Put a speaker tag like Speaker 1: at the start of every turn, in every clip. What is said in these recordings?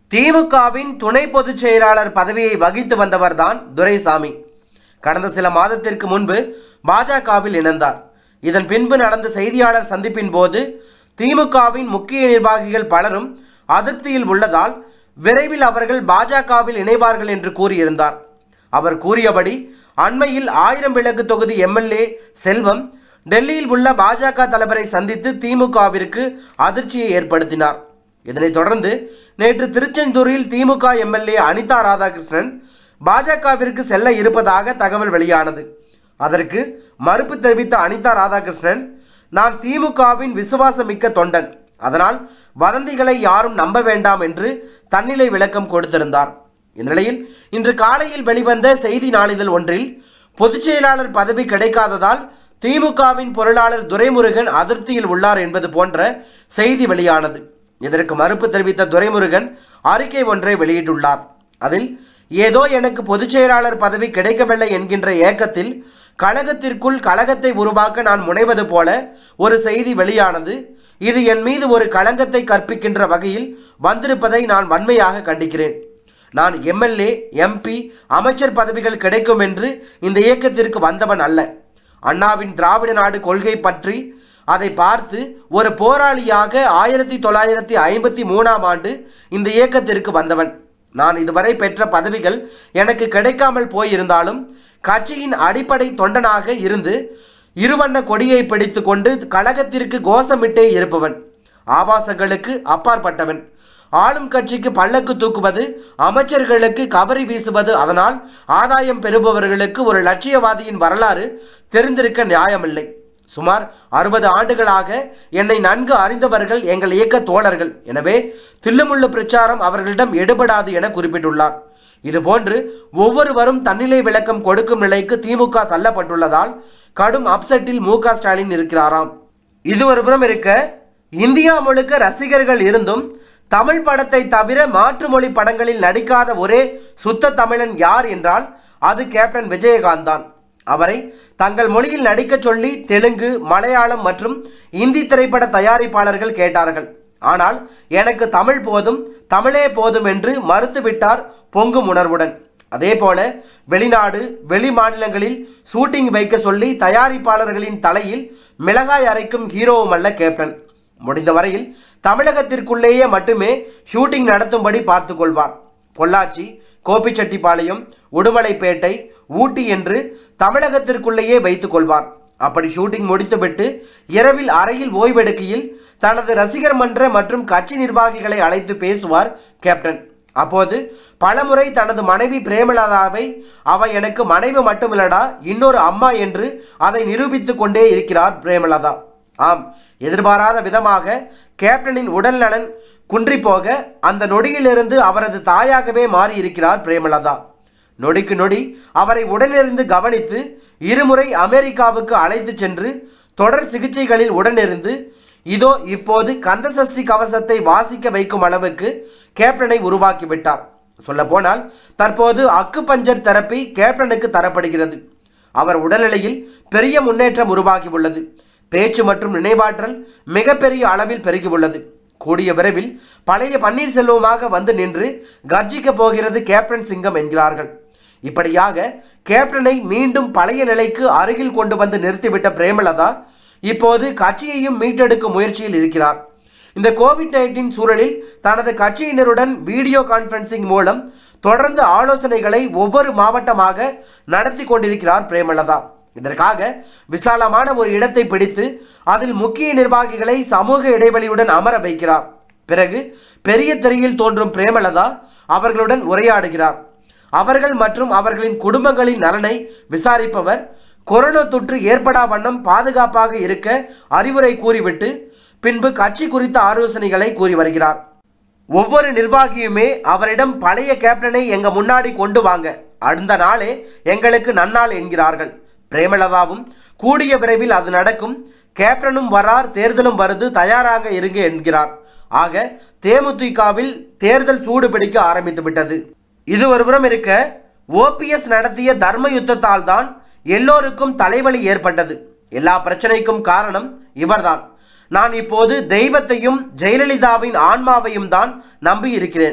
Speaker 1: திமுகவின் துணை பொதுச் செயலாளர் பதவியை வகித்து வந்தவர்தான் துரைசாமி கடந்த சில மாதத்திற்கு முன்பு பாஜகவில் இணைந்தார் இதன் பின்பு நடந்த செய்தியாளர் சந்திப்பின் போது திமுகவின் முக்கிய நிர்வாகிகள் பலரும் அதிருப்தியில் உள்ளதால் விரைவில் அவர்கள் பாஜகவில் இணைவார்கள் என்று கூறியிருந்தார் அவர் கூறியபடி அண்மையில் ஆயிரம் விளக்கு தொகுதி எம்எல்ஏ செல்வம் டெல்லியில் உள்ள பாஜக தலைவரை சந்தித்து திமுகவிற்கு அதிர்ச்சியை ஏற்படுத்தினார் இதனைத் தொடர்ந்து நேற்று திருச்செந்தூரில் திமுக எம்எல்ஏ அனிதா ராதாகிருஷ்ணன் பாஜகவிற்கு செல்ல இருப்பதாக தகவல் வெளியானது அதற்கு மறுப்பு தெரிவித்த அனிதா ராதாகிருஷ்ணன் நான் திமுகவின் விசுவாசமிக்க தொண்டன் அதனால் வதந்திகளை யாரும் நம்ப வேண்டாம் என்று தன்னிலை விளக்கம் கொடுத்திருந்தார் இந்நிலையில் இன்று காலையில் வெளிவந்த செய்தி நாளிதழ் ஒன்றில் பொதுச் செயலாளர் பதவி கிடைக்காததால் திமுகவின் பொருளாளர் துரைமுருகன் அதிருப்தியில் உள்ளார் என்பது போன்ற செய்தி வெளியானது இதற்கு மறுப்பு தெரிவித்த துரைமுருகன் அறிக்கை ஒன்றை வெளியிட்டுள்ளார் அதில் ஏதோ எனக்கு பொதுச் செயலாளர் பதவி கிடைக்கவில்லை என்கின்ற ஏக்கத்தில் கழகத்திற்குள் கழகத்தை உருவாக்க நான் முனைவது போல ஒரு செய்தி வெளியானது இது என் மீது ஒரு களங்கத்தை கற்பிக்கின்ற வகையில் வந்திருப்பதை நான் வன்மையாக கண்டிக்கிறேன் நான் எம்எல்ஏ எம்பி அமைச்சர் பதவிகள் கிடைக்கும் என்று இந்த இயக்கத்திற்கு வந்தவன் அல்ல அண்ணாவின் திராவிட நாடு கொள்கை பற்றி அதை பார்த்து ஒரு போராளியாக ஆயிரத்தி தொள்ளாயிரத்தி ஐம்பத்தி மூணாம் ஆண்டு இந்த இயக்கத்திற்கு வந்தவன் நான் இதுவரை பெற்ற பதவிகள் எனக்கு கிடைக்காமல் போயிருந்தாலும் கட்சியின் அடிப்படை தொண்டனாக இருந்து இருவண்ண கொடியை பிடித்து கொண்டு கழகத்திற்கு கோஷமிட்டே இருப்பவன் ஆபாசங்களுக்கு அப்பாற்பட்டவன் ஆளும் கட்சிக்கு பல்லக்கு தூக்குவது அமைச்சர்களுக்கு கவரி வீசுவது அதனால் ஆதாயம் பெறுபவர்களுக்கு ஒரு லட்சியவாதியின் வரலாறு தெரிந்திருக்க நியாயமில்லை சுமார் அறுபது ஆண்டுகளாக என்னை நன்கு அறிந்தவர்கள் எங்கள் இயக்க தோழர்கள் எனவே தில்லுமுள்ளு பிரச்சாரம் அவர்களிடம் எடுபடாது என குறிப்பிட்டுள்ளார் இதுபோன்று ஒவ்வொருவரும் தன்னிலை விளக்கம் கொடுக்கும் நிலைக்கு திமுக தள்ளப்பட்டுள்ளதால் கடும் அப்செட்டில் மு க ஸ்டாலின் இருக்கிறாராம் இது ஒரு புறம் இருக்க இந்தியா முழுக்க ரசிகர்கள் இருந்தும் தமிழ் படத்தை தவிர மாற்று மொழி படங்களில் நடிக்காத ஒரே சுத்த தமிழன் யார் என்றால் அது கேப்டன் விஜயகாந்த் தான் அவரை தங்கள் மொழியில் நடிக்கச் சொல்லி தெலுங்கு மலையாளம் மற்றும் இந்தி திரைப்பட தயாரிப்பாளர்கள் கேட்டார்கள் ஆனால் எனக்கு தமிழ் போதும் தமிழே போதும் என்று மறுத்துவிட்டார் பொங்கும் உணர்வுடன் அதே போல வெளிநாடு வெளி மாநிலங்களில் ஷூட்டிங் வைக்க சொல்லி தயாரிப்பாளர்களின் தலையில் மிளகாய் அரைக்கும் ஹீரோவும் அல்ல கேப்டன் முடிந்த வரையில் தமிழகத்திற்குள்ளேயே மட்டுமே ஷூட்டிங் நடத்தும்படி பார்த்து கொள்வார் பொள்ளாச்சி கோபிச்செட்டிப்பாளையம் உடுமலைப்பேட்டை ஊட்டி என்று தமிழகத்திற்குள்ளேயே வைத்துக் கொள்வார் அப்படி ஷூட்டிங் முடித்துவிட்டு இரவில் அறையில் ஓய்வெடுக்கையில் தனது ரசிகர் மன்ற மற்றும் கட்சி நிர்வாகிகளை அழைத்து பேசுவார் கேப்டன் அப்போது பலமுறை தனது மனைவி பிரேமலதாவை அவ எனக்கு மனைவி மட்டுமில்லடா இன்னொரு அம்மா என்று அதை நிரூபித்துக் கொண்டே இருக்கிறார் பிரேமலதா ஆம் எதிர்பாராத விதமாக கேப்டனின் உடல் நலன் குன்றி போக அந்த நொடியிலிருந்து அவரது தாயாகவே மாறி இருக்கிறார் பிரேமலதா நொடிக்கு நொடி அவரை உடனிருந்து கவனித்து இருமுறை அமெரிக்காவுக்கு அழைத்து சென்று தொடர் சிகிச்சைகளில் உடனிருந்து இதோ இப்போது கந்தசஷ்டி கவசத்தை வாசிக்க வைக்கும் அளவுக்கு கேப்டனை உருவாக்கிவிட்டார் சொல்லப்போனால் தற்போது அக்கு பஞ்சர் தெரப்பி கேப்டனுக்கு தரப்படுகிறது அவர் உடல்நிலையில் பெரிய முன்னேற்றம் உருவாகியுள்ளது பேச்சு மற்றும் நினைவாற்றல் மிகப்பெரிய அளவில் பெருகியுள்ளது கூடிய விரைவில் பழைய பன்னீர்செல்வமாக வந்து நின்று கர்ஜிக்கப் போகிறது கேப்டன் சிங்கம் என்கிறார்கள் இப்படியாக கேப்டனை மீண்டும் பழைய நிலைக்கு அருகில் கொண்டு வந்து நிறுத்திவிட்ட பிரேமலதா இப்போது கட்சியையும் மீட்டெடுக்கும் முயற்சியில் இருக்கிறார் இந்த கோவிட் நைன்டீன் சூழலில் தனது கட்சியினருடன் வீடியோ கான்ஃபரன்சிங் மூலம் தொடர்ந்து ஆலோசனைகளை ஒவ்வொரு மாவட்டமாக நடத்தி கொண்டிருக்கிறார் பிரேமலதா இதற்காக விசாலமான ஒரு இடத்தை பிடித்து அதில் முக்கிய நிர்வாகிகளை சமூக இடைவெளியுடன் அமர வைக்கிறார் பிறகு பெரிய திரையில் தோன்றும் பிரேமலதா அவர்களுடன் உரையாடுகிறார் அவர்கள் மற்றும் அவர்களின் குடும்பங்களின் நலனை விசாரிப்பவர் கொரோனா தொற்று ஏற்படா வண்ணம் பாதுகாப்பாக இருக்க அறிவுரை கூறிவிட்டு பின்பு கட்சி குறித்த ஆலோசனைகளை கூறி வருகிறார் ஒவ்வொரு நிர்வாகியுமே அவரிடம் பழைய கேப்டனை எங்க முன்னாடி கொண்டு வாங்க அடுத்த நாளே எங்களுக்கு நன்னாள் என்கிறார்கள் பிரேமலதாவும் கூடிய விரைவில் அது நடக்கும் கேப்டனும் வரார் தேர்தலும் வருது தயாராக இருங்க என்கிறார் ஆக தேமுதிகவில் தேர்தல் சூடு பிடிக்க ஆரம்பித்து விட்டது இது ஒருபுறம் இருக்க ஓபிஎஸ் நடத்திய தர்ம யுத்தத்தால் தான் எல்லோருக்கும் தலைவலி ஏற்பட்டது எல்லா பிரச்சனைக்கும் காரணம் இவர்தான் நான் இப்போது தெய்வத்தையும் ஜெயலலிதாவின் ஆன்மாவையும் தான் நம்பி இருக்கிறேன்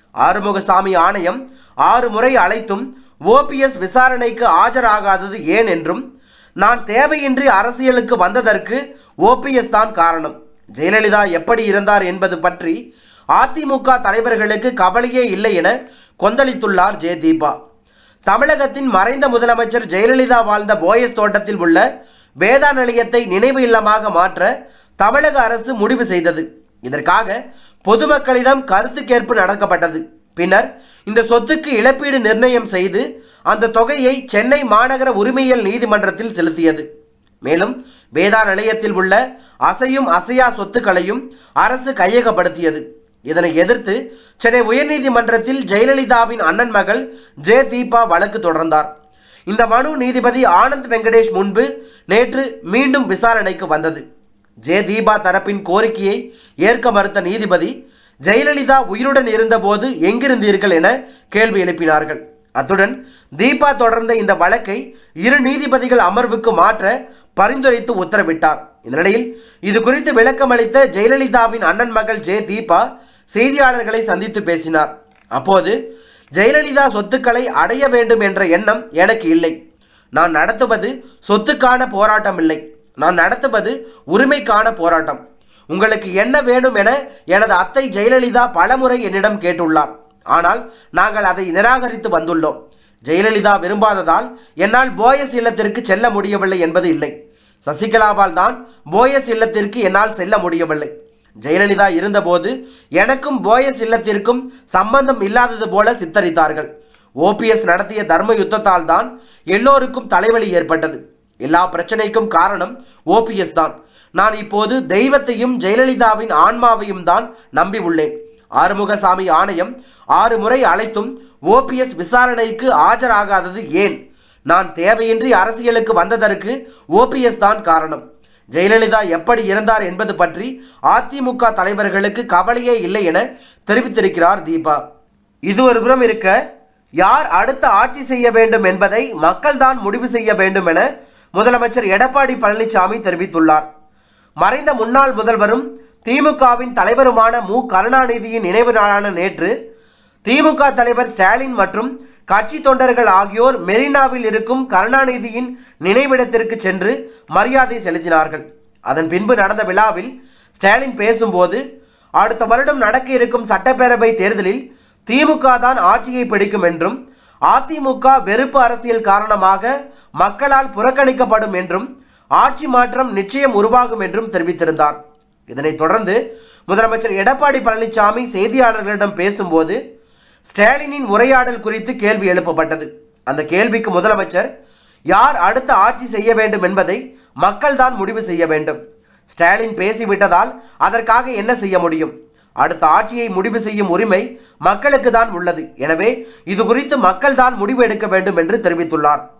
Speaker 1: ஆறுமுகசாமி ஆணையம் ஆறு முறை அழைத்தும் ஓபிஎஸ் விசாரணைக்கு ஆஜராகாதது ஏன் என்றும் நான் தேவையின்றி அரசியலுக்கு வந்ததற்கு ஓபிஎஸ் தான் காரணம் ஜெயலலிதா எப்படி இருந்தார் என்பது பற்றி அதிமுக தலைவர்களுக்கு கவலையே இல்லை என கொந்தளித்துள்ளார் ஜெய தீபா தமிழகத்தின் மறைந்த முதலமைச்சர் ஜெயலலிதா வாழ்ந்த போயஸ் தோட்டத்தில் உள்ள வேதா நிலையத்தை நினைவு இல்லமாக மாற்ற தமிழக அரசு முடிவு செய்தது இதற்காக பொதுமக்களிடம் கருத்து கேட்பு நடக்கப்பட்டது பின்னர் இந்த சொத்துக்கு இழப்பீடு நிர்ணயம் செய்து அந்த தொகையை சென்னை மாநகர உரிமையியல் நீதிமன்றத்தில் செலுத்தியது மேலும் வேதா நிலையத்தில் உள்ள அசையும் அசையா சொத்துக்களையும் அரசு கையகப்படுத்தியது இதனை எதிர்த்து சென்னை உயர்நீதிமன்றத்தில் ஜெயலலிதாவின் அண்ணன் மகள் ஜே தீபா வழக்கு தொடர்ந்தார் இந்த மனு நீதிபதி ஆனந்த் வெங்கடேஷ் முன்பு நேற்று மீண்டும் விசாரணைக்கு வந்தது ஜே தீபா தரப்பின் கோரிக்கையை ஏற்க மறுத்த நீதிபதி ஜெயலலிதா உயிருடன் இருந்தபோது எங்கிருந்தீர்கள் என கேள்வி எழுப்பினார்கள் அத்துடன் தீபா தொடர்ந்த இந்த வழக்கை இரு நீதிபதிகள் அமர்வுக்கு மாற்ற பரிந்துரைத்து உத்தரவிட்டார் இந்த நிலையில் இது குறித்து விளக்கம் அளித்த ஜெயலலிதாவின் அண்ணன் மகள் ஜே தீபா செய்தியாளர்களை சந்தித்து பேசினார் அப்போது ஜெயலலிதா சொத்துக்களை அடைய வேண்டும் என்ற எண்ணம் எனக்கு இல்லை நான் நடத்துவது சொத்துக்கான போராட்டம் இல்லை நான் நடத்துவது உரிமைக்கான போராட்டம் உங்களுக்கு என்ன வேண்டும் என எனது அத்தை ஜெயலலிதா பலமுறை என்னிடம் கேட்டுள்ளார் ஆனால் நாங்கள் அதை நிராகரித்து வந்துள்ளோம் ஜெயலலிதா விரும்பாததால் என்னால் போயஸ் இல்லத்திற்கு செல்ல முடியவில்லை என்பது இல்லை சசிகலாவால் தான் போயஸ் இல்லத்திற்கு என்னால் செல்ல முடியவில்லை ஜெயலலிதா இருந்தபோது எனக்கும் போயஸ் இல்லத்திற்கும் சம்பந்தம் இல்லாதது போல சித்தரித்தார்கள் ஓபிஎஸ் நடத்திய தர்ம யுத்தத்தால் தான் எல்லோருக்கும் தலைவலி ஏற்பட்டது எல்லா பிரச்சனைக்கும் காரணம் ஓபிஎஸ் தான் நான் இப்போது தெய்வத்தையும் ஜெயலலிதாவின் ஆன்மாவையும் தான் நம்பி உள்ளேன் ஆறுமுகசாமி ஆணையம் ஆறு முறை அழைத்தும் ஓபிஎஸ் விசாரணைக்கு ஆஜராகாதது ஏன் நான் தேவையின்றி அரசியலுக்கு வந்ததற்கு ஓபிஎஸ் தான் காரணம் ஜெயலலிதா எப்படி இருந்தார் என்பது பற்றி அதிமுக தலைவர்களுக்கு கவலையே இல்லை என தெரிவித்திருக்கிறார் தீபா இது ஒரு புறம் இருக்க யார் அடுத்த ஆட்சி செய்ய வேண்டும் என்பதை மக்கள்தான் முடிவு செய்ய வேண்டும் என முதலமைச்சர் எடப்பாடி பழனிசாமி தெரிவித்துள்ளார் மறைந்த முன்னாள் முதல்வரும் திமுகவின் தலைவருமான மு கருணாநிதியின் நினைவு நாளான நேற்று திமுக தலைவர் ஸ்டாலின் மற்றும் கட்சி தொண்டர்கள் ஆகியோர் மெரினாவில் இருக்கும் கருணாநிதியின் நினைவிடத்திற்கு சென்று மரியாதை செலுத்தினார்கள் அதன் பின்பு நடந்த விழாவில் ஸ்டாலின் பேசும்போது அடுத்த வருடம் நடக்க இருக்கும் சட்டப்பேரவை தேர்தலில் திமுக தான் ஆட்சியை பிடிக்கும் என்றும் அதிமுக வெறுப்பு அரசியல் காரணமாக மக்களால் புறக்கணிக்கப்படும் என்றும் ஆட்சி மாற்றம் நிச்சயம் உருவாகும் என்றும் தெரிவித்திருந்தார் இதனைத் தொடர்ந்து முதலமைச்சர் எடப்பாடி பழனிசாமி செய்தியாளர்களிடம் பேசும்போது ஸ்டாலினின் உரையாடல் குறித்து கேள்வி எழுப்பப்பட்டது அந்த கேள்விக்கு முதலமைச்சர் யார் அடுத்த ஆட்சி செய்ய வேண்டும் என்பதை மக்கள்தான் முடிவு செய்ய வேண்டும் ஸ்டாலின் பேசிவிட்டதால் அதற்காக என்ன செய்ய முடியும் அடுத்த ஆட்சியை முடிவு செய்யும் உரிமை மக்களுக்கு தான் உள்ளது எனவே இது குறித்து மக்கள்தான் முடிவு எடுக்க வேண்டும் என்று தெரிவித்துள்ளார்